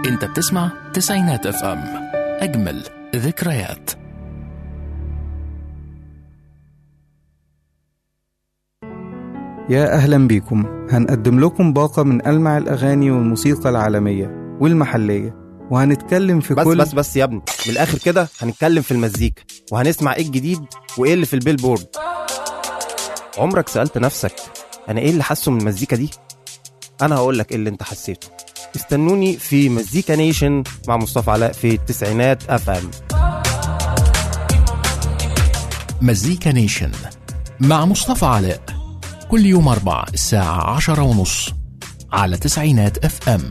انت بتسمع تسعينات اف ام اجمل ذكريات يا أهلا بيكم هنقدم لكم باقة من ألمع الأغاني والموسيقى العالمية والمحلية وهنتكلم في بس كل بس بس يا ابني من الاخر كده هنتكلم في المزيكا وهنسمع ايه الجديد وايه اللي في البيلبورد عمرك سألت نفسك انا ايه اللي حاسه من المزيكا دي انا هقول لك ايه اللي انت حسيته استنوني في مزيكا نيشن مع مصطفى علاء في التسعينات اف ام مزيكا نيشن مع مصطفى علاء كل يوم أربع الساعة عشرة ونص على تسعينات اف ام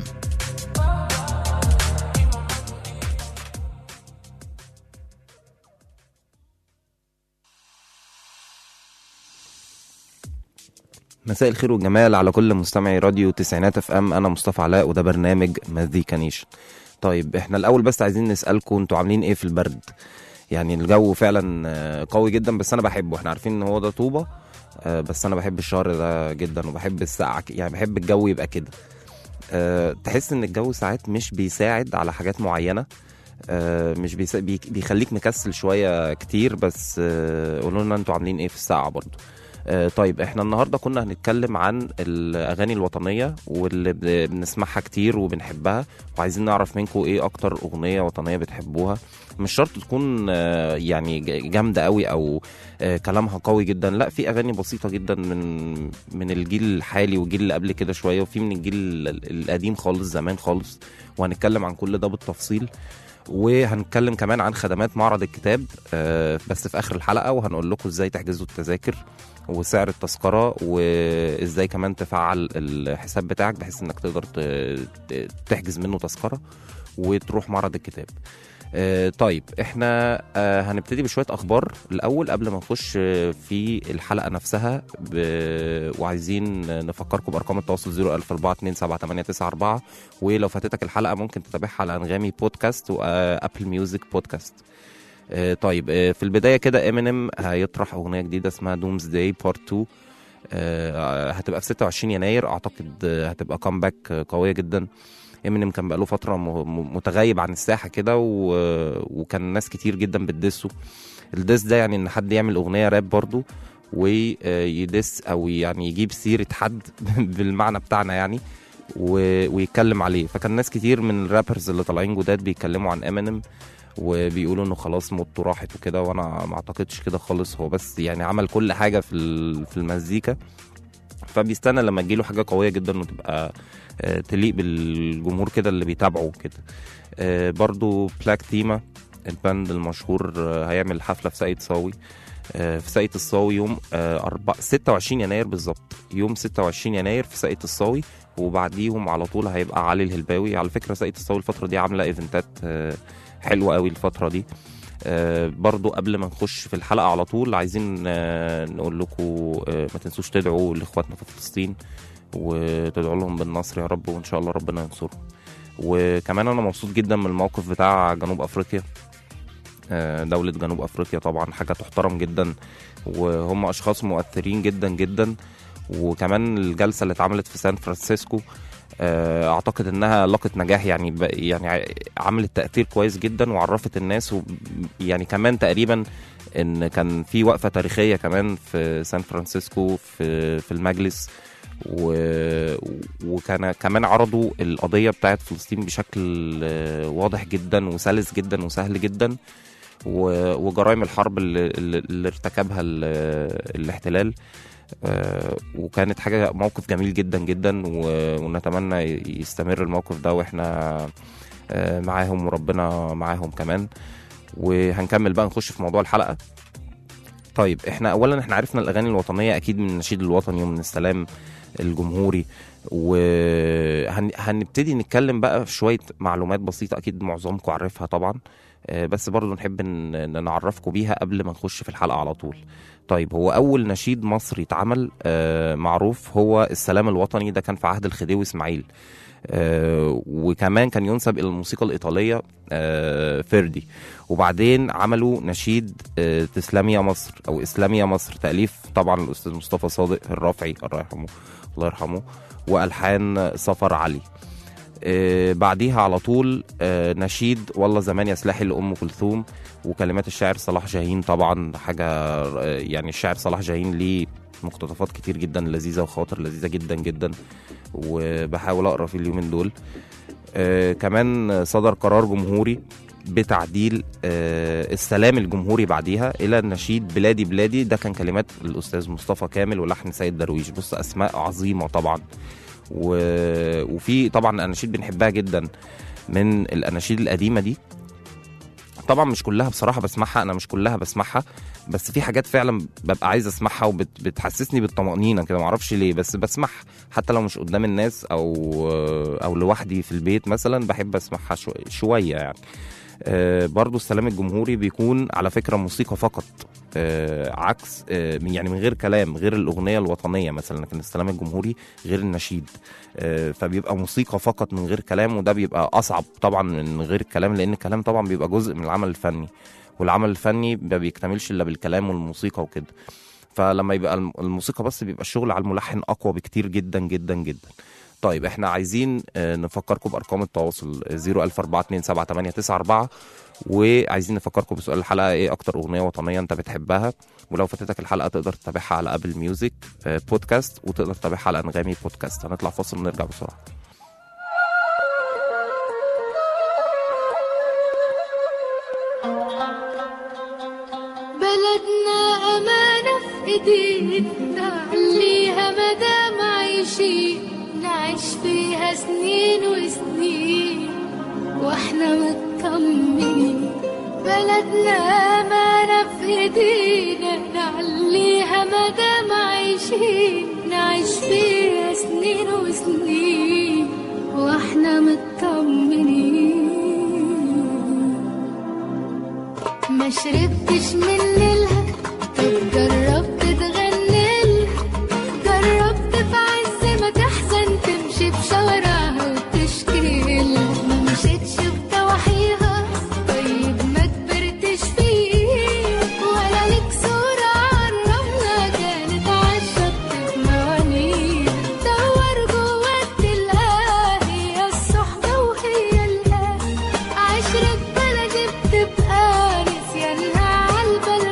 مساء الخير والجمال على كل مستمعي راديو تسعينات اف ام انا مصطفى علاء وده برنامج مزيكا نيشن طيب احنا الاول بس عايزين نسالكم انتوا عاملين ايه في البرد يعني الجو فعلا آه، قوي جدا بس انا بحبه احنا عارفين ان هو ده طوبه آه، بس انا بحب الشهر ده جدا وبحب السقعه ك- يعني بحب الجو يبقى كده آه، تحس ان الجو ساعات مش بيساعد على حاجات معينه آه، مش بيسا... بي- بيخليك مكسل شويه كتير بس آه، قولوا لنا انتوا عاملين ايه في الساعه برضو آه، طيب احنا النهارده كنا هنتكلم عن الاغاني الوطنيه واللي ب- بنسمعها كتير وبنحبها وعايزين نعرف منكم ايه اكتر اغنيه وطنيه بتحبوها مش شرط تكون آه، يعني ج- جامده قوي او آه، كلامها قوي جدا لا في اغاني بسيطه جدا من من الجيل الحالي والجيل اللي قبل كده شويه وفي من الجيل ال- القديم خالص زمان خالص وهنتكلم عن كل ده بالتفصيل وهنتكلم كمان عن خدمات معرض الكتاب آه، بس في اخر الحلقه وهنقول لكم ازاي تحجزوا التذاكر وسعر التذكره وازاي كمان تفعل الحساب بتاعك بحيث انك تقدر ت- ت- تحجز منه تذكره وتروح معرض الكتاب آه، طيب احنا آه، هنبتدي بشويه اخبار الاول قبل ما نخش آه، في الحلقه نفسها ب... وعايزين نفكركم بارقام التواصل 010427894 ولو فاتتك الحلقه ممكن تتابعها على انغامي بودكاست وابل ميوزك بودكاست آه، طيب آه، في البدايه كده امينيم هيطرح اغنيه جديده اسمها دومز داي بارت 2 آه، هتبقى في 26 يناير اعتقد آه، هتبقى كامباك قويه جدا امينيم كان بقاله فتره م- م- متغيب عن الساحه كده و- وكان ناس كتير جدا بتدسه الدس ده يعني ان حد يعمل اغنيه راب برضو ويدس او يعني يجيب سيره حد بالمعنى بتاعنا يعني و- ويتكلم عليه فكان ناس كتير من الرابرز اللي طالعين جداد بيتكلموا عن امينيم وبيقولوا انه خلاص موته راحت وكده وانا ما اعتقدش كده خالص هو بس يعني عمل كل حاجه في ال- في المزيكا فبيستنى لما تجيله حاجه قويه جدا وتبقى آه، تليق بالجمهور كده اللي بيتابعه كده آه، برضو بلاك تيما الباند المشهور آه، هيعمل حفله في ساقية صاوي آه، في ساقية الصاوي يوم آه، أربع- 26 يناير بالظبط يوم 26 يناير في ساقية الصاوي وبعديهم على طول هيبقى علي الهلباوي على فكره ساقية الصاوي الفتره دي عامله ايفنتات آه، حلوه قوي الفتره دي آه، برضو قبل ما نخش في الحلقه على طول عايزين آه، نقول لكم آه، ما تنسوش تدعوا لاخواتنا في فلسطين وتدعوا لهم بالنصر يا رب وان شاء الله ربنا ينصرهم وكمان انا مبسوط جدا من الموقف بتاع جنوب افريقيا آه، دولة جنوب افريقيا طبعا حاجة تحترم جدا وهم اشخاص مؤثرين جدا جدا وكمان الجلسة اللي اتعملت في سان فرانسيسكو آه، اعتقد انها لقت نجاح يعني ب- يعني ع- عملت تاثير كويس جدا وعرفت الناس و يعني كمان تقريبا ان كان في وقفه تاريخيه كمان في سان فرانسيسكو في في المجلس و... وكان كمان عرضوا القضيه بتاعت فلسطين بشكل آه، واضح جدا وسلس جدا وسهل جدا و... وجرائم الحرب اللي, اللي اللي ارتكبها ال... الاحتلال آه، وكانت حاجه موقف جميل جدا جدا و- ونتمنى يستمر الموقف ده واحنا آه، معاهم وربنا معاهم كمان وهنكمل بقى نخش في موضوع الحلقه طيب احنا اولا احنا عرفنا الاغاني الوطنيه اكيد من النشيد الوطني ومن السلام الجمهوري وهنبتدي نتكلم بقى في شويه معلومات بسيطه اكيد معظمكم عارفها طبعا آه، بس برضو نحب ان إن نعرفكم بيها قبل ما نخش في الحلقه على طول طيب هو اول نشيد مصري اتعمل آه، معروف هو السلام الوطني ده كان في عهد الخديوي اسماعيل آه، وكمان كان ينسب الى الموسيقى الايطاليه آه، فيردي وبعدين عملوا نشيد آه، تسلمي يا مصر او اسلامي يا مصر تاليف طبعا الاستاذ مصطفى صادق الرافعي الله يرحمه الله يرحمه والحان سفر علي آه، بعديها على طول آه، نشيد والله زمان يا سلاحي لأم كلثوم وكلمات الشاعر صلاح جاهين طبعا حاجة آه، يعني الشاعر صلاح جاهين ليه مقتطفات كتير جدا لذيذة وخواطر لذيذة جدا جدا وبحاول أقرأ في اليومين دول آه، كمان صدر قرار جمهوري بتعديل آه، السلام الجمهوري بعديها الى النشيد بلادي بلادي ده كان كلمات الاستاذ مصطفى كامل ولحن سيد درويش بص اسماء عظيمه طبعا و... وفي طبعا اناشيد بنحبها جدا من الاناشيد القديمه دي طبعا مش كلها بصراحه بسمعها انا مش كلها بسمعها بس في حاجات فعلا ببقى عايز اسمعها وبتحسسني بالطمانينه كده معرفش ليه بس بسمعها حتى لو مش قدام الناس او او لوحدي في البيت مثلا بحب اسمعها شو... شويه يعني آه، برضو السلام الجمهوري بيكون على فكرة موسيقى فقط آه، عكس آه، من- يعني من غير كلام غير الأغنية الوطنية مثلا لكن السلام الجمهوري غير النشيد آه، فبيبقى موسيقى فقط من غير كلام وده بيبقى أصعب طبعا من غير الكلام لأن الكلام طبعا بيبقى جزء من العمل الفني والعمل الفني ما بيكتملش إلا بالكلام والموسيقى وكده فلما يبقى الم- الموسيقى بس بيبقى الشغل على الملحن أقوى بكتير جدا جدا جدا طيب احنا عايزين آه، نفكركم بارقام التواصل 004278994 وعايزين نفكركم بسؤال الحلقه ايه اكتر اغنيه وطنيه انت بتحبها ولو فاتتك الحلقه تقدر تتابعها على ابل ميوزك آه، بودكاست وتقدر تتابعها على انغامي بودكاست هنطلع فاصل ونرجع بسرعه بلدنا أمانة في إيدينا نعليها مدام عايشين نعيش فيها سنين وسنين واحنا مطمنين بلدنا أمانة في إيدينا نعليها مدام عايشين نعيش فيها سنين وسنين واحنا مطمنين ما شربتش من ليلها طب جربت تغني جربت في عز ما تحزن تمشي في شوارعها وتشكي لها ما مشيتش بضواحيها طيب ما كبرتش فيه ولا ليك صورة عالرملة كانت عالشط بموانيها دور جوا تلقاها هي الصحبة وهي الأهل عشرة بلدي بتبقى نسيانها عالبال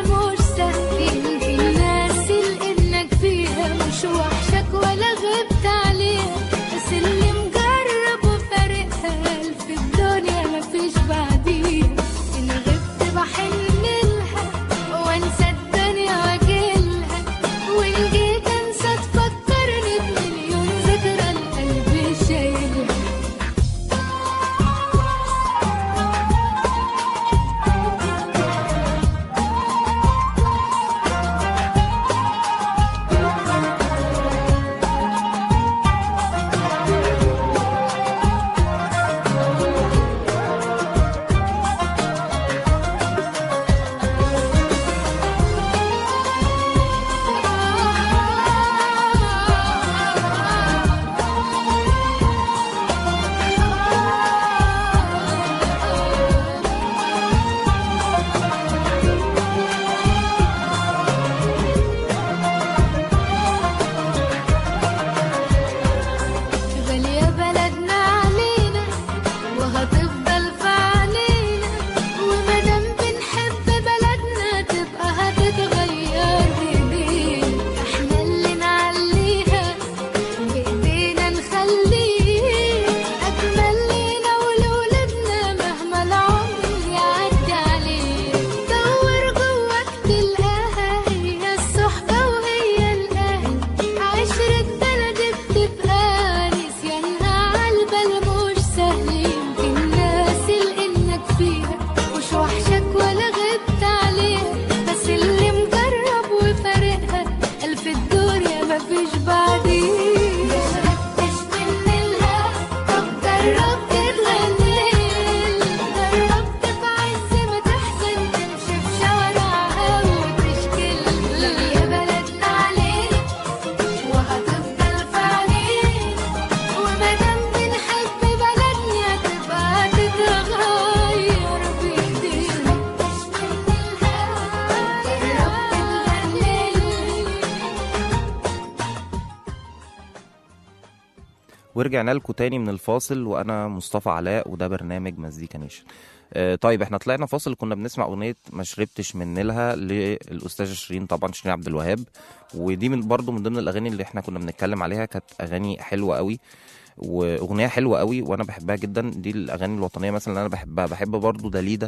ورجعنا لكم تاني من الفاصل وانا مصطفى علاء وده برنامج مزيكا نيشن آه، طيب احنا طلعنا فاصل كنا بنسمع اغنيه ما شربتش من نيلها للاستاذه شيرين طبعا شيرين عبد الوهاب ودي من برضو من ضمن الاغاني اللي احنا كنا بنتكلم عليها كانت اغاني حلوه قوي واغنيه حلوه قوي وانا بحبها جدا دي الاغاني الوطنيه مثلا اللي انا بحبها بحب برضو داليدا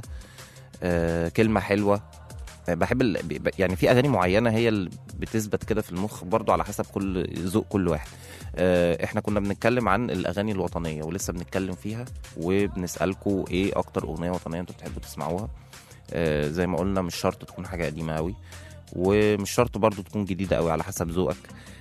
آه كلمه حلوه آه، بحب ال... ب- يعني في اغاني معينه هي اللي بتثبت كده في المخ برضو على حسب كل ذوق كل واحد آه، احنا كنا بنتكلم عن الاغاني الوطنيه ولسه بنتكلم فيها وبنسالكم ايه اكتر اغنيه وطنيه انتوا بتحبوا تسمعوها آه، زي ما قلنا مش شرط تكون حاجه قديمه قوي ومش شرط برضو تكون جديده قوي على حسب ذوقك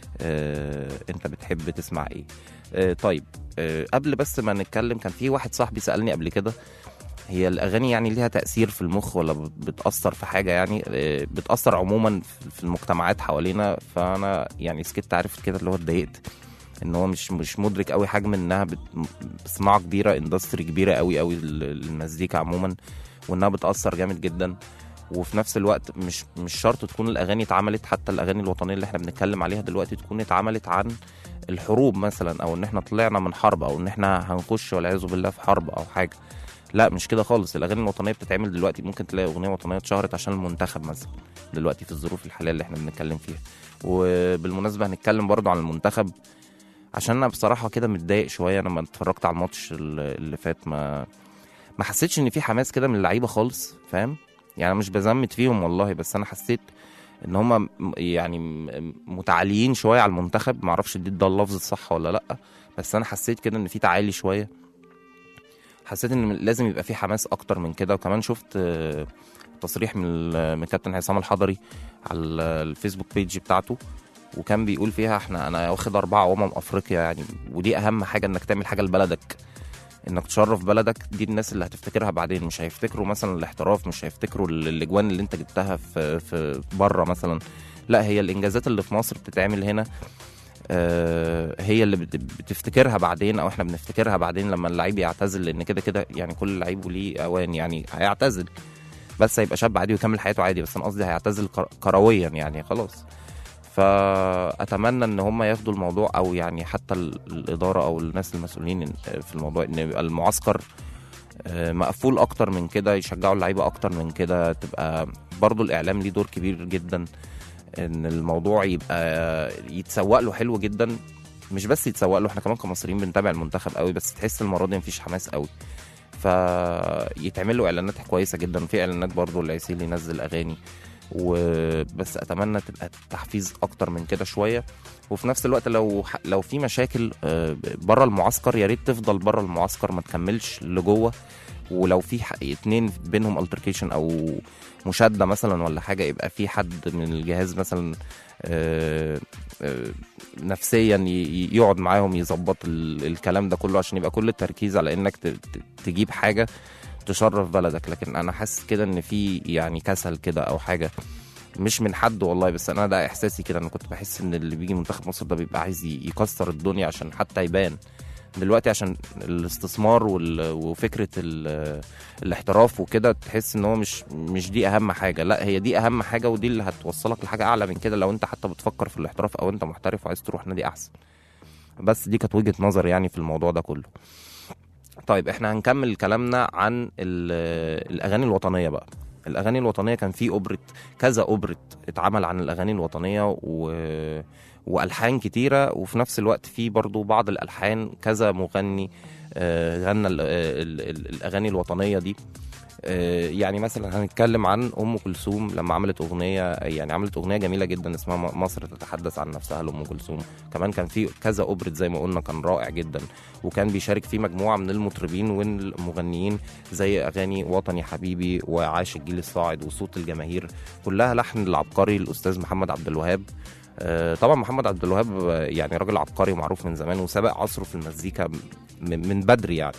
آه، انت بتحب تسمع ايه آه، طيب آه، قبل بس ما نتكلم كان في واحد صاحبي سالني قبل كده هي الاغاني يعني ليها تاثير في المخ ولا بتاثر في حاجه يعني آه، بتاثر عموما في المجتمعات حوالينا فانا يعني سكت عارف كده اللي هو اتضايقت ان هو مش مش مدرك قوي حجم انها بت- صناعه كبيره اندستري كبيره قوي قوي المزيكا عموما وانها بتاثر جامد جدا وفي نفس الوقت مش مش شرط تكون الاغاني اتعملت حتى الاغاني الوطنيه اللي احنا بنتكلم عليها دلوقتي تكون اتعملت عن الحروب مثلا او ان احنا طلعنا من حرب او ان احنا هنخش والعياذ بالله في حرب او حاجه لا مش كده خالص الاغاني الوطنيه بتتعمل دلوقتي ممكن تلاقي اغنيه وطنيه اتشهرت عشان المنتخب مثلا دلوقتي في الظروف الحاليه اللي احنا بنتكلم فيها وبالمناسبه هنتكلم برضو عن المنتخب عشان انا بصراحه كده متضايق شويه لما اتفرجت على الماتش ال- اللي فات ما ما حسيتش ان في حماس كده من اللعيبه خالص فاهم يعني أنا مش بزمت فيهم والله بس انا حسيت ان هم يعني م- متعاليين شويه على المنتخب ما اعرفش دي ده اللفظ الصح ولا لا بس انا حسيت كده ان في تعالي شويه حسيت ان لازم يبقى في حماس اكتر من كده وكمان شفت آه، تصريح من ال- من كابتن عصام الحضري على ال- الفيسبوك بيج بتاعته وكان بيقول فيها احنا انا واخد اربعه امم افريقيا يعني ودي اهم حاجه انك تعمل حاجه لبلدك انك تشرف بلدك دي الناس اللي هتفتكرها بعدين مش هيفتكروا مثلا الاحتراف مش هيفتكروا ال- الاجوان اللي انت جبتها في في بره مثلا لا هي الانجازات اللي في مصر بتتعمل هنا آه، هي اللي بت- بتفتكرها بعدين او احنا بنفتكرها بعدين لما اللعيب يعتزل لان كده كده يعني كل لعيب وليه اوان يعني هيعتزل بس هيبقى شاب عادي ويكمل حياته عادي بس انا قصدي هيعتزل كر- كرويا يعني خلاص فاتمنى ان هم ياخدوا الموضوع او يعني حتى ال- الاداره او الناس المسؤولين في الموضوع ان يبقى المعسكر آه، مقفول اكتر من كده يشجعوا اللعيبه اكتر من كده تبقى برضو الاعلام ليه دور كبير جدا ان الموضوع يبقى يتسوق له حلو جدا مش بس يتسوق له احنا كمان كمصريين بنتابع المنتخب قوي بس تحس المره دي مفيش حماس قوي فيتعمل له اعلانات كويسه جدا وفي اعلانات برضو العسيل ينزل اغاني وبس اتمنى تبقى تحفيز اكتر من كده شويه وفي نفس الوقت لو لو في مشاكل بره المعسكر يا ريت تفضل بره المعسكر ما تكملش لجوه ولو في ح- اتنين بينهم التركيشن او مشاده مثلا ولا حاجه يبقى في حد من الجهاز مثلا آه، آه، نفسيا ي- ي- يقعد معاهم يظبط ال- الكلام ده كله عشان يبقى كل التركيز على انك ت- ت- تجيب حاجه تشرف بلدك لكن انا حاسس كده ان في يعني كسل كده او حاجه مش من حد والله بس انا ده احساسي كده انا كنت بحس ان اللي بيجي منتخب مصر ده بيبقى عايز ي- يكسر الدنيا عشان حتى يبان دلوقتي عشان الاستثمار وال- وفكره ال- الاحتراف وكده تحس ان هو مش مش دي اهم حاجه لا هي دي اهم حاجه ودي اللي هتوصلك لحاجه اعلى من كده لو انت حتى بتفكر في الاحتراف او انت محترف وعايز تروح نادي احسن بس دي كانت وجهه نظر يعني في الموضوع ده كله طيب احنا هنكمل كلامنا عن ال- الاغاني الوطنيه بقى الاغاني الوطنيه كان في اوبرت كذا اوبرت اتعمل عن الاغاني الوطنيه و... والحان كتيره وفي نفس الوقت في برضو بعض الالحان كذا مغني آه، غنى ال- ال- ال- الاغاني الوطنيه دي آه، يعني مثلا هنتكلم عن ام كلثوم لما عملت اغنيه يعني عملت اغنيه جميله جدا اسمها م- مصر تتحدث عن نفسها لام كلثوم كمان كان في كذا اوبرت زي ما قلنا كان رائع جدا وكان بيشارك فيه مجموعه من المطربين والمغنيين زي اغاني وطني حبيبي وعاش الجيل الصاعد وصوت الجماهير كلها لحن العبقري الاستاذ محمد عبد الوهاب آه، طبعا محمد عبد الوهاب آه، يعني راجل عبقري ومعروف من زمان وسبق عصره في المزيكا من من بدري يعني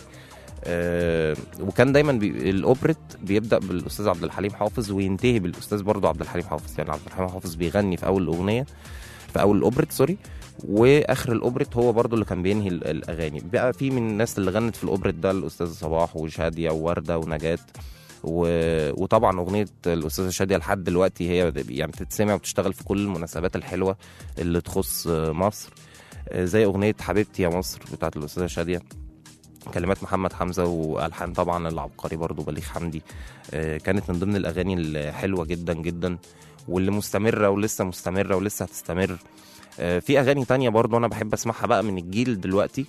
آه، وكان دايما بي الاوبريت بيبدا بالاستاذ عبد الحليم حافظ وينتهي بالاستاذ برضه عبد الحليم حافظ يعني عبد الحليم حافظ بيغني في اول الاغنيه في اول الاوبريت سوري واخر الاوبريت هو برضه اللي كان بينهي ال- الاغاني بقى في من الناس اللي غنت في الاوبريت ده الاستاذ صباح وشاديه وورده ونجاه و... وطبعا اغنيه الاستاذه شاديه لحد دلوقتي هي يعني بتتسمع وبتشتغل في كل المناسبات الحلوه اللي تخص مصر آه، زي اغنيه حبيبتي يا مصر بتاعت الاستاذه شاديه كلمات محمد حمزه والحان طبعا العبقري برضو بليغ حمدي آه، كانت من ضمن الاغاني الحلوه جدا جدا واللي مستمره ولسه مستمره ولسه هتستمر آه، في اغاني تانية برضو انا بحب اسمعها بقى من الجيل دلوقتي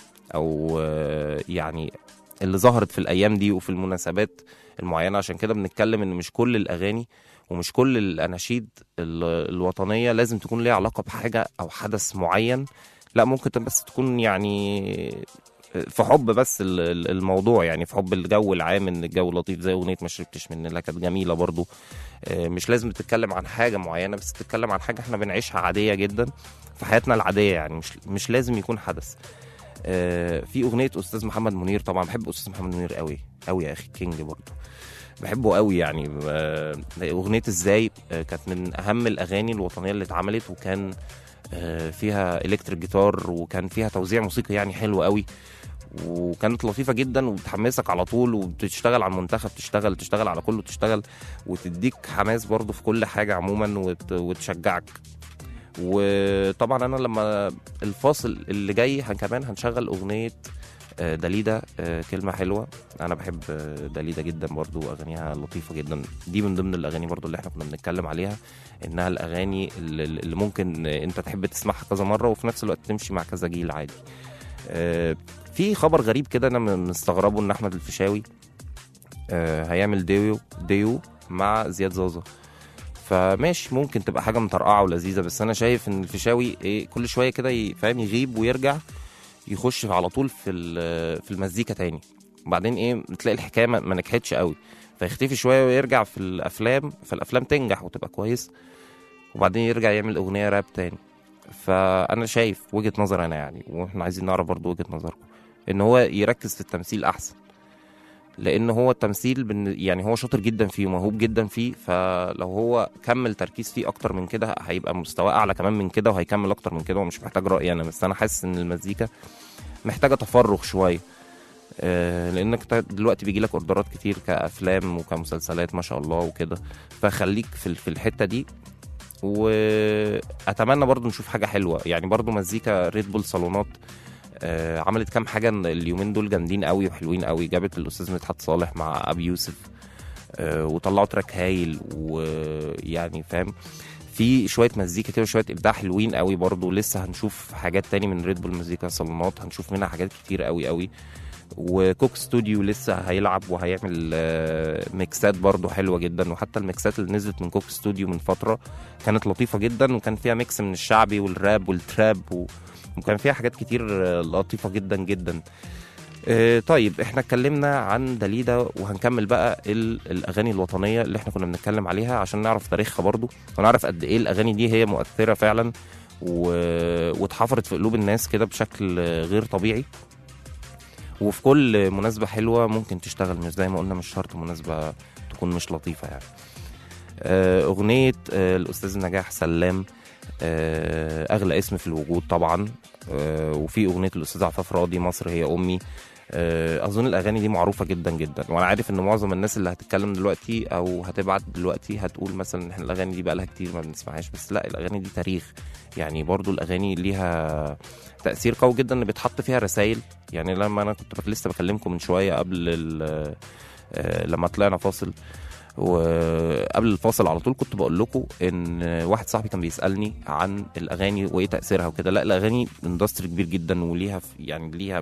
او آه، يعني اللي ظهرت في الايام دي وفي المناسبات المعينه عشان كده بنتكلم ان مش كل الاغاني ومش كل الاناشيد ال- الوطنيه لازم تكون ليها علاقه بحاجه او حدث معين لا ممكن بس تكون يعني في حب بس ال- ال- الموضوع يعني في حب الجو العام ان الجو لطيف زي اغنيه ما شربتش من اللي كانت جميله برضو آه، مش لازم تتكلم عن حاجه معينه بس تتكلم عن حاجه احنا بنعيشها عاديه جدا في حياتنا العاديه يعني مش مش لازم يكون حدث آه، في اغنيه استاذ محمد منير طبعا بحب استاذ محمد منير قوي قوي يا اخي كينج برضو بحبه قوي يعني آه، اغنيه ازاي آه، كانت من اهم الاغاني الوطنيه اللي اتعملت وكان آه، فيها الكتريك جيتار وكان فيها توزيع موسيقي يعني حلو قوي وكانت لطيفه جدا وبتحمسك على طول وبتشتغل على المنتخب تشتغل تشتغل على كله تشتغل وتديك حماس برضو في كل حاجه عموما وت... وتشجعك وطبعا انا لما الفاصل اللي جاي هن- كمان هنشغل اغنيه آه، داليدا آه، كلمه حلوه انا بحب آه، داليدا جدا برضو اغانيها لطيفه جدا دي من ضمن الاغاني برضو اللي احنا كنا بنتكلم عليها انها الاغاني اللي اللي ممكن آه، انت تحب تسمعها كذا مره وفي نفس الوقت تمشي مع كذا جيل عادي آه، في خبر غريب كده انا م- مستغربه ان احمد الفيشاوي آه، هيعمل ديو ديو مع زياد زازا فماشي ممكن تبقى حاجه مطرقعه ولذيذه بس انا شايف ان الفيشاوي ايه كل شويه كده ي- فاهم يغيب ويرجع يخش على طول في ال- في المزيكا تاني وبعدين ايه تلاقي الحكايه ما ما نجحتش قوي فيختفي شويه ويرجع في الافلام فالافلام تنجح وتبقى كويس وبعدين يرجع يعمل اغنيه راب تاني فانا شايف وجهه نظر انا يعني واحنا عايزين نعرف برضو وجهه نظركم ان هو يركز في التمثيل احسن لان هو التمثيل بن- يعني هو شاطر جدا فيه وموهوب جدا فيه فلو هو كمل تركيز فيه اكتر من كده هيبقى مستواه اعلى كمان من كده وهيكمل اكتر من كده ومش محتاج رايي انا بس انا حاسس ان المزيكا محتاجه تفرغ شويه آه، لانك ت- دلوقتي بيجي لك اوردرات كتير كافلام وكمسلسلات ما شاء الله وكده فخليك في ال- في الحته دي واتمنى برضو نشوف حاجه حلوه يعني برضو مزيكا ريد بول صالونات آه، عملت كام حاجه اليومين دول جامدين قوي وحلوين قوي جابت الاستاذ مدحت صالح مع ابي يوسف آه، وطلعوا تراك هايل ويعني فاهم في شويه مزيكا كده وشويه ابداع حلوين قوي برضو لسه هنشوف حاجات تاني من ريد بول مزيكا صالونات هنشوف منها حاجات كتير قوي قوي وكوك ستوديو لسه هيلعب وهيعمل آه، ميكسات برضو حلوه جدا وحتى الميكسات اللي نزلت من كوك ستوديو من فتره كانت لطيفه جدا وكان فيها ميكس من الشعبي والراب والتراب و... وكان فيها حاجات كتير آه، لطيفه جدا جدا آه، طيب احنا اتكلمنا عن داليدا وهنكمل بقى ال- الاغاني الوطنيه اللي احنا كنا بنتكلم عليها عشان نعرف تاريخها برضو ونعرف قد ايه الاغاني دي هي مؤثره فعلا و... واتحفرت في قلوب الناس كده بشكل آه، غير طبيعي وفي كل مناسبة حلوة ممكن تشتغل مش زي ما قلنا مش شرط مناسبة تكون مش لطيفة يعني آه، أغنية آه، الأستاذ نجاح سلام آه، أغلى اسم في الوجود طبعا آه، وفي أغنية الأستاذ عفاف راضي مصر هي أمي آه، أظن الأغاني دي معروفة جدا جدا وأنا عارف إن معظم الناس اللي هتتكلم دلوقتي أو هتبعت دلوقتي هتقول مثلا إن إحنا الأغاني دي بقالها كتير ما بنسمعهاش بس لا الأغاني دي تاريخ يعني برضو الأغاني ليها تأثير قوي جدا إن بيتحط فيها رسائل يعني لما أنا كنت بك- لسه بكلمكم من شوية قبل ال- آه، لما طلعنا فاصل وقبل الفاصل على طول كنت بقول لكم ان واحد صاحبي كان بيسالني عن الاغاني وايه تاثيرها وكده لا الاغاني اندستري كبير جدا وليها ف- يعني ليها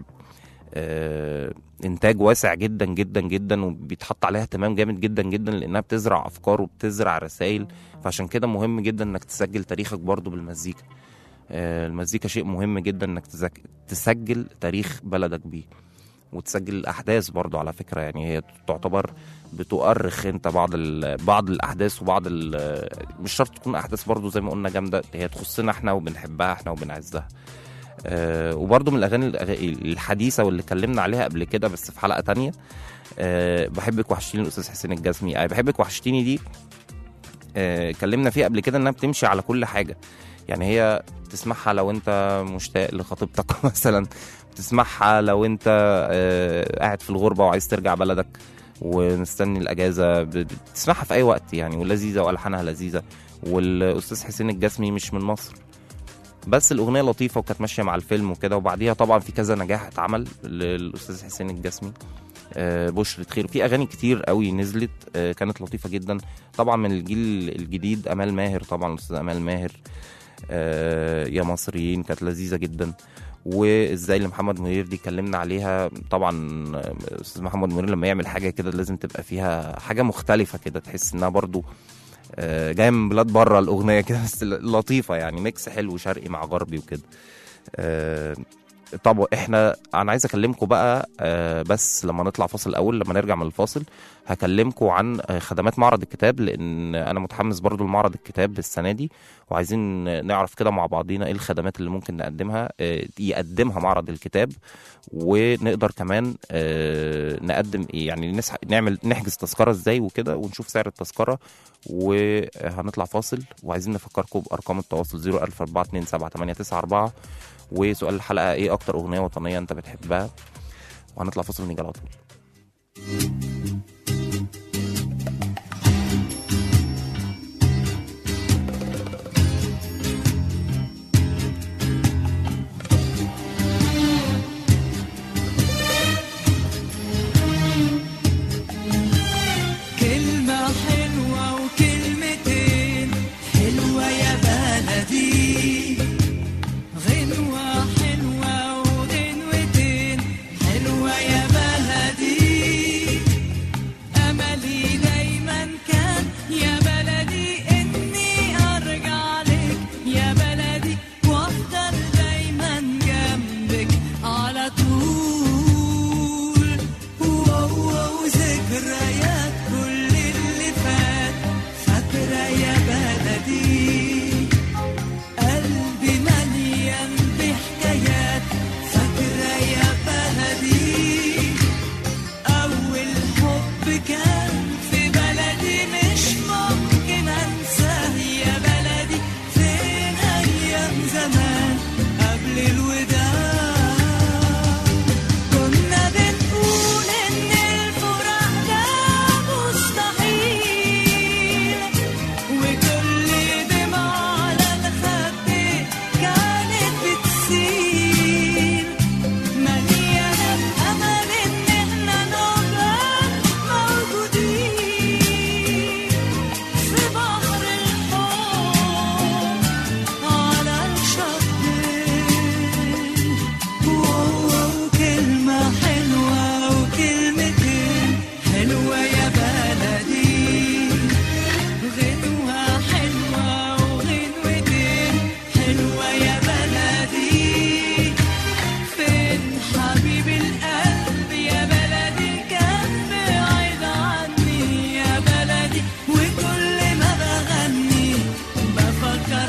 آه، انتاج واسع جدا جدا جدا وبيتحط عليها اهتمام جامد جدا جدا لانها بتزرع افكار وبتزرع رسائل فعشان كده مهم جدا انك تسجل تاريخك برضو بالمزيكا آه، المزيكا شيء مهم جدا انك تزك- تسجل تاريخ بلدك بيه وتسجل الاحداث برضو على فكره يعني هي تعتبر بتؤرخ انت بعض ال... بعض الاحداث وبعض ال... مش شرط تكون احداث برضو زي ما قلنا جامده هي تخصنا احنا وبنحبها احنا وبنعزها أه وبرضو من الاغاني الأغ- الحديثه واللي اتكلمنا عليها قبل كده بس في حلقه تانية أه بحبك وحشتيني الاستاذ حسين الجسمي أه بحبك وحشتيني دي أه اتكلمنا فيها قبل كده انها بتمشي على كل حاجه يعني هي تسمعها لو انت مشتاق لخطيبتك مثلا تسمعها لو انت آه، قاعد في الغربه وعايز ترجع بلدك ومستني الاجازه ب- بتسمعها في اي وقت يعني ولذيذه والحانها لذيذه والاستاذ حسين الجسمي مش من مصر بس الاغنيه لطيفه وكانت ماشيه مع الفيلم وكده وبعديها طبعا في كذا نجاح اتعمل للاستاذ حسين الجسمي آه، بشرة خير في اغاني كتير قوي نزلت آه، كانت لطيفه جدا طبعا من الجيل الجديد امال ماهر طبعا الاستاذ امال ماهر آه، يا مصريين كانت لذيذه جدا وازاي اللي محمد منير دي اتكلمنا عليها طبعا آه، استاذ محمد منير لما يعمل حاجه كده لازم تبقى فيها حاجه مختلفه كده تحس انها برضو آه، جايه من بلاد بره الاغنيه كده بس لطيفه يعني ميكس حلو شرقي مع غربي وكده آه، طب احنا انا عايز اكلمكم بقى آه، بس لما نطلع فاصل الاول لما نرجع من الفاصل هكلمكم عن آه، خدمات معرض الكتاب لان انا متحمس برضو لمعرض الكتاب السنه دي وعايزين نعرف كده مع بعضينا ايه الخدمات اللي ممكن نقدمها آه، يقدمها معرض الكتاب ونقدر كمان آه، نقدم ايه يعني نسح... نعمل نحجز تذكره ازاي وكده ونشوف سعر التذكره وهنطلع فاصل وعايزين نفكركم بارقام التواصل 014278994 وسؤال الحلقه ايه اكتر اغنيه وطنيه انت بتحبها وهنطلع فاصل ونيجي على طول كلمة حلوة وكلمتين حلوة يا بلدي غنوة حلوة وغنوتين حلوة يا بلدي أملي دايما كان يا بلدي إني أرجع لك يا بلدي وأفضل دايما جنبك على طول واو ذكريات كل اللي فات فاكرة يا بلدي قلبي مليان بحكايات فاكرة يا بلدي أول حب كان في بلدي مش ممكن أنساه يا بلدي فين أيام زمان قبل الوداع كنا بنقول إن الفراق ده مستحيل وكل دمعة على الخد كانت بتسيل مليانة بأمل إن إحنا نبقى موجودين في بحر الحب على الشطين واو كلمة حلوة وكلمتين حلوة يا بلدي غنوة حلوة وغنوتين حلوة يا بلدي فين حبيب القلب يا بلدي كان بعيد عني يا بلدي وكل ما بغني بفكر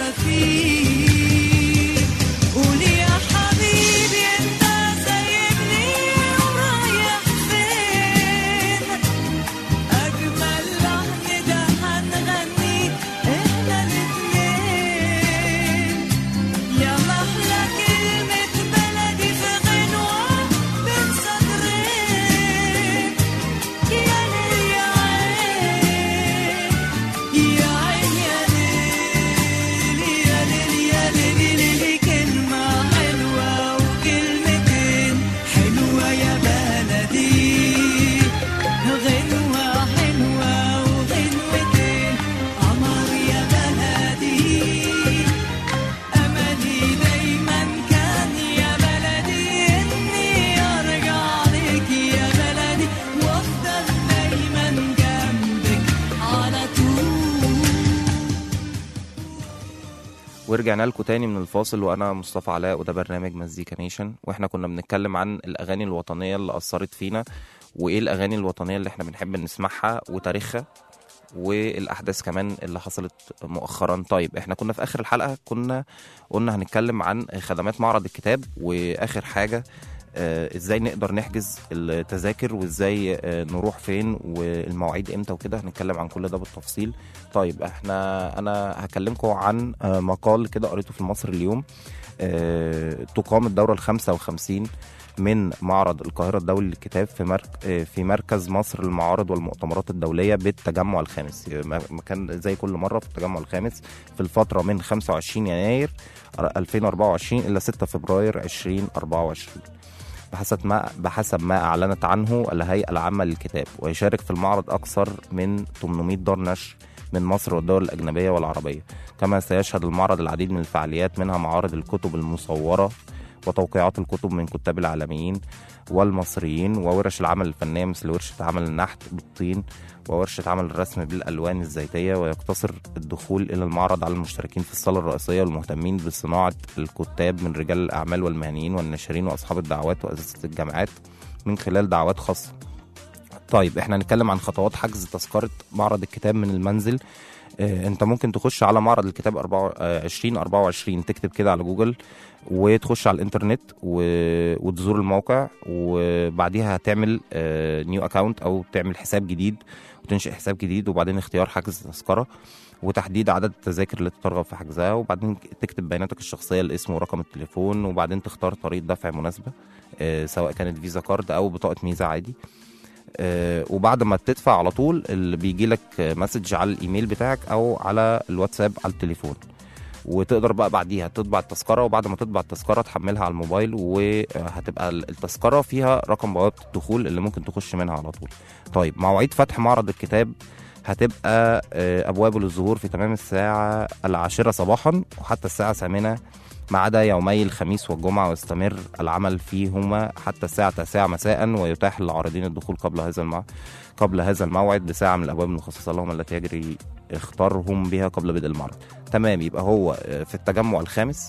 فيك قولي يا حبيبي انت سايبني ورايح فين أجمل لحن ده هنغنيه إحنا الاتنين يا محلى كلمة بلدي في غنوة بين سطرين يا ليل يا عين يا عين يا ليل يا ليل يا ليل ليل كلمة حلوة وكلمتين حلوة يا بلدي غنوة حلوة وغنوتين قمر يا بلدي أملي دايما كان يا بلدي إني أرجع لك يا بلدي وأفضل دايما جنبك على طول ورجعنا لكم تاني من الفاصل وانا مصطفى علاء وده برنامج مزيكا نيشن واحنا كنا بنتكلم عن الاغاني الوطنيه اللي اثرت فينا وايه الاغاني الوطنيه اللي احنا بنحب نسمعها وتاريخها والاحداث كمان اللي حصلت مؤخرا طيب احنا كنا في اخر الحلقه كنا قلنا هنتكلم عن خدمات معرض الكتاب واخر حاجه آه، ازاي نقدر نحجز التذاكر وازاي آه، نروح فين والمواعيد امتى وكده هنتكلم عن كل ده بالتفصيل طيب احنا انا هكلمكم عن آه، مقال كده قريته في المصري اليوم آه، تقام الدورة الخامسة وخمسين من معرض القاهرة الدولي للكتاب في مرك... آه، في مركز مصر للمعارض والمؤتمرات الدولية بالتجمع الخامس م- مكان زي كل مرة في التجمع الخامس في الفترة من 25 يناير 2024 إلى 6 فبراير 2024 بحسب ما بحسب ما أعلنت عنه الهيئة العامة للكتاب ويشارك في المعرض أكثر من 800 دار نشر من مصر والدول الأجنبية والعربية كما سيشهد المعرض العديد من الفعاليات منها معارض الكتب المصورة وتوقيعات الكتب من كتاب العالميين والمصريين وورش العمل الفنية مثل ورشة عمل النحت بالطين وورشة عمل الرسم بالألوان الزيتية ويقتصر الدخول إلى المعرض على المشتركين في الصالة الرئيسية والمهتمين بصناعة الكتاب من رجال الأعمال والمهنيين والناشرين وأصحاب الدعوات وأساتذة الجامعات من خلال دعوات خاصة طيب احنا هنتكلم عن خطوات حجز تذكرة معرض الكتاب من المنزل اه انت ممكن تخش على معرض الكتاب 2024 تكتب كده على جوجل وتخش على الانترنت و... وتزور الموقع وبعديها هتعمل نيو اكاونت او تعمل حساب جديد وتنشئ حساب جديد وبعدين اختيار حجز تذكره وتحديد عدد التذاكر اللي ترغب في حجزها وبعدين تكتب بياناتك الشخصيه الاسم ورقم التليفون وبعدين تختار طريقه دفع مناسبه اه سواء كانت فيزا كارد او بطاقه ميزه عادي آه، وبعد ما تدفع على طول اللي بيجي لك مسج على الايميل بتاعك او على الواتساب على التليفون وتقدر بقى بعديها تطبع التذكره وبعد ما تطبع التذكره تحملها على الموبايل وهتبقى التذكره فيها رقم بوابه الدخول اللي ممكن تخش منها على طول طيب مواعيد فتح معرض الكتاب هتبقى آه، ابوابه للظهور في تمام الساعه العاشره صباحا وحتى الساعه الثامنه ما عدا يومي الخميس والجمعة ويستمر العمل فيهما حتى الساعة 9 مساء ويتاح للعارضين الدخول قبل هذا الموعد قبل هذا الموعد بساعة من الأبواب المخصصة لهم التي يجري اختارهم بها قبل بدء المعرض تمام يبقى هو آه، في التجمع الخامس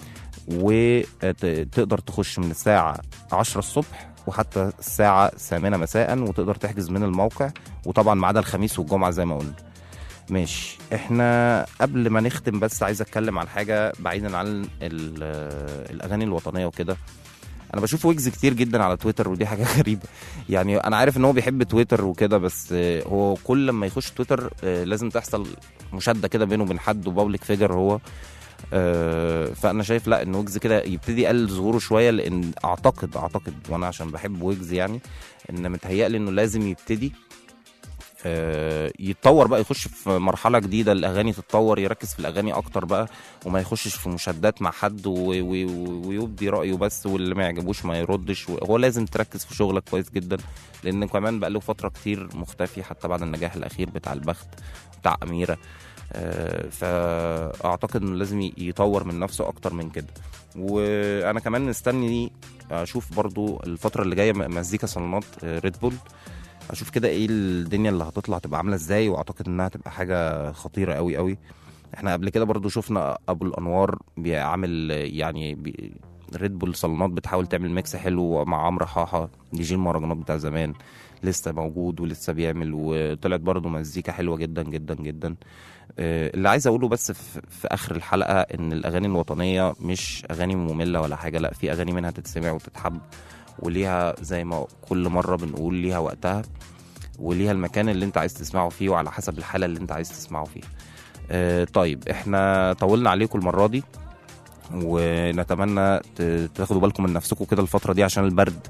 وتقدر تخش من الساعة 10 الصبح وحتى الساعة الثامنة مساء وتقدر تحجز من الموقع وطبعا ما عدا الخميس والجمعة زي ما قلنا ماشي احنا قبل ما نختم بس عايز اتكلم عن حاجه بعيدا عن ال- الاغاني الوطنيه وكده انا بشوف ويجز كتير جدا على تويتر ودي حاجه غريبه يعني انا عارف ان هو بيحب تويتر وكده بس آه، هو كل لما يخش تويتر آه، لازم تحصل مشاده كده بينه وبين حد وبابليك فيجر هو آه، فانا شايف لا ان ويجز كده يبتدي يقلل ظهوره شويه لان اعتقد اعتقد وانا عشان بحب ويجز يعني ان متهيألي انه لازم يبتدي آه، يتطور بقى يخش في مرحله جديده الاغاني تتطور يركز في الاغاني اكتر بقى وما يخشش في مشادات مع حد و- و- و- ويبدي رايه بس واللي ما يعجبوش ما يردش هو لازم تركز في شغلك كويس جدا لان كمان بقى له فتره كتير مختفي حتى بعد النجاح الاخير بتاع البخت بتاع اميره آه، فاعتقد انه لازم ي- يطور من نفسه اكتر من كده وانا كمان مستني اشوف برضو الفتره اللي جايه م- مزيكا صالونات ريد بول اشوف كده ايه الدنيا اللي هتطلع تبقى عامله ازاي واعتقد انها تبقى حاجه خطيره قوي قوي احنا قبل كده برضو شفنا ابو الانوار بيعمل يعني بي ريد بول صالونات بتحاول تعمل ميكس حلو مع عمرو حاحه دي جي المهرجانات بتاع زمان لسه موجود ولسه بيعمل وطلعت برضو مزيكا حلوه جدا جدا جدا آه، اللي عايز اقوله بس في, في اخر الحلقه ان الاغاني الوطنيه مش اغاني ممله ولا حاجه لا في اغاني منها تتسمع وتتحب وليها زي ما كل مره بنقول ليها وقتها وليها المكان اللي انت عايز تسمعه فيه وعلى حسب الحاله اللي انت عايز تسمعه فيها آه، طيب احنا طولنا عليكم المره دي ونتمنى ت- تاخدوا بالكم من نفسكم كده الفتره دي عشان البرد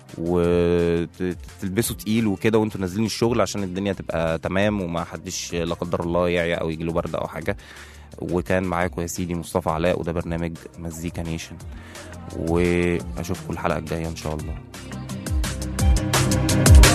وتلبسوا تقيل وكده وانتوا نازلين الشغل عشان الدنيا تبقى تمام وما حدش لا قدر الله يعيا او يجيله برد او حاجه وكان معاكم يا سيدي مصطفى علاء وده برنامج مزيكا نيشن واشوفكم الحلقه الجايه ان شاء الله